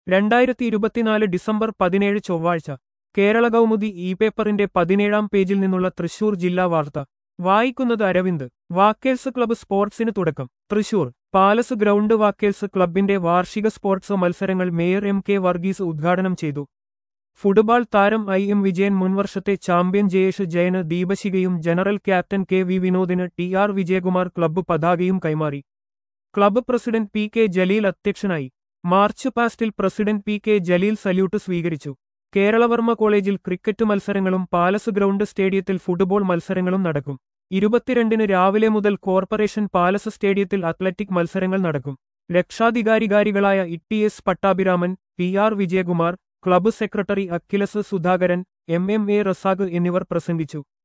രണ്ടായിരത്തി ഇരുപത്തിനാല് ഡിസംബർ പതിനേഴ് ചൊവ്വാഴ്ച കേരള കൗമുദി ഇ പേപ്പറിന്റെ പതിനേഴാം പേജിൽ നിന്നുള്ള തൃശൂർ ജില്ലാ വാർത്ത വായിക്കുന്നത് അരവിന്ദ് വാക്കേൽസ് ക്ലബ്ബ് സ്പോർട്സിന് തുടക്കം തൃശൂർ പാലസ് ഗ്രൗണ്ട് വാക്കേൽസ് ക്ലബിന്റെ വാർഷിക സ്പോർട്സ് മത്സരങ്ങൾ മേയർ എം കെ വർഗീസ് ഉദ്ഘാടനം ചെയ്തു ഫുട്ബോൾ താരം ഐ എം വിജയൻ മുൻവർഷത്തെ ചാമ്പ്യൻ ജയേഷ് ജയന് ദീപശികയും ജനറൽ ക്യാപ്റ്റൻ കെ വി വിനോദിന് ടി ആർ വിജയകുമാർ ക്ലബ്ബ് പതാകയും കൈമാറി club president P K Jaleel അധ്യക്ഷനായി മാർച്ച് പാസ്റ്റിൽ president P K Jaleel salute സ്വീകരിച്ചു കേരളവർമ്മ കോളേജിൽ ക്രിക്കറ്റ് മത്സരങ്ങളും പാലസ് ഗ്രൗണ്ട് സ്റ്റേഡിയത്തിൽ ഫുട്ബോൾ മത്സരങ്ങളും നടക്കും ഇരുപത്തിരണ്ടിന് രാവിലെ മുതൽ കോർപ്പറേഷൻ പാലസ് സ്റ്റേഡിയത്തിൽ അത്ലറ്റിക് മത്സരങ്ങൾ നടക്കും രക്ഷാധികാരികാരികളായ E S Pattabhiraman P R Vijayakumar club secretary Akhilas Sudhakaran M M A Razak എന്നിവർ പ്രസംഗിച്ചു